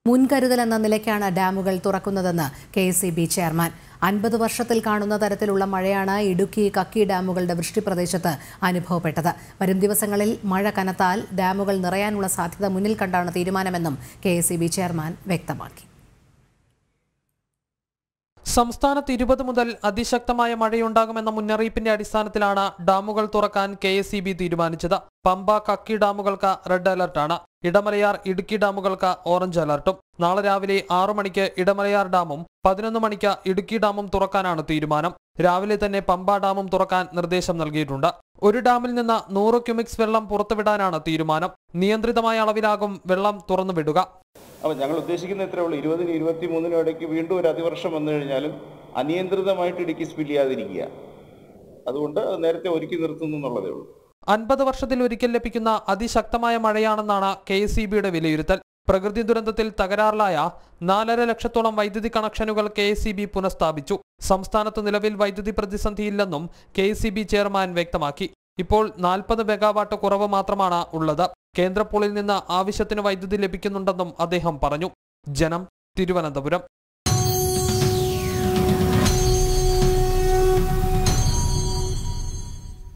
മുൻകരുതൽ എന്ന നിലയ്ക്കാണ് ഡാമുകൾ തുറക്കുന്നതെന്ന് കെ എസ് ചെയർമാൻ അൻപത് വർഷത്തിൽ കാണുന്ന തരത്തിലുള്ള മഴയാണ് ഇടുക്കി കക്കി ഡാമുകളുടെ വൃഷ്ടിപ്രദേശത്ത് അനുഭവപ്പെട്ടത് വരും ദിവസങ്ങളിൽ മഴ കനത്താൽ ഡാമുകൾ നിറയാനുള്ള സാധ്യത മുന്നിൽ കണ്ടാണ് തീരുമാനമെന്നും കെ ചെയർമാൻ വ്യക്തമാക്കി സംസ്ഥാനത്ത് ഇരുപത് മുതൽ അതിശക്തമായ മഴയുണ്ടാകുമെന്ന മുന്നറിയിപ്പിന്റെ അടിസ്ഥാനത്തിലാണ് ഡാമുകൾ തുറക്കാൻ കെ എസ് തീരുമാനിച്ചത് പമ്പ കക്കി ഡാമുകൾക്ക് റെഡ് അലർട്ടാണ് ഇടമലയാർ ഇടുക്കി ഡാമുകൾക്ക് ഓറഞ്ച് അലർട്ടും നാളെ രാവിലെ ആറു മണിക്ക് ഇടമലയാർ ഡാമും പതിനൊന്ന് മണിക്ക് ഇടുക്കി ഡാമും തുറക്കാനാണ് തീരുമാനം രാവിലെ തന്നെ പമ്പ ഡാമും തുറക്കാൻ നിർദ്ദേശം നൽകിയിട്ടുണ്ട് ഒരു ഡാമിൽ നിന്ന് നൂറ് ക്യുമിക്സ് വെള്ളം പുറത്തുവിടാനാണ് തീരുമാനം നിയന്ത്രിതമായ അളവിലാകും വെള്ളം തുറന്നുവിടുക അപ്പോൾ ഞങ്ങൾ ഉദ്ദേശിക്കുന്ന ഇത്രേ ഉള്ളൂ ഇരുപതിന് ഇരുപത്തി മൂന്നിനും ഇടയ്ക്ക് വീണ്ടും ഒരു അതിവർഷം വന്നു കഴിഞ്ഞാലും അനിയന്ത്രിതമായിട്ട് ഇടുക്കി സ്പിൽ ചെയ്യാതിരിക്കുക അതുകൊണ്ട് അത് നേരത്തെ ഒരുക്കി നിർത്തുന്നു എന്നുള്ളതേ ഉള്ളൂ അൻപത് വർഷത്തിൽ ഒരിക്കൽ ലഭിക്കുന്ന അതിശക്തമായ മഴയാണെന്നാണ് കെ എസ് ഇ ബിയുടെ വിലയിരുത്തൽ പ്രകൃതി ദുരന്തത്തിൽ തകരാറിലായ നാലര ലക്ഷത്തോളം വൈദ്യുതി കണക്ഷനുകൾ കെ എസ് ഇ ബി പുനഃസ്ഥാപിച്ചു സംസ്ഥാനത്ത് നിലവിൽ വൈദ്യുതി പ്രതിസന്ധിയില്ലെന്നും K S E B chairman വ്യക്തമാക്കി ഇപ്പോൾ നാൽപ്പത് മെഗാവാട്ട് കുറവ് മാത്രമാണ് ഉള്ളത് കേന്ദ്ര പൂളിൽ നിന്ന് ആവശ്യത്തിന് വൈദ്യുതി ലഭിക്കുന്നുണ്ടെന്നും അദ്ദേഹം പറഞ്ഞു ജനം തിരുവനന്തപുരം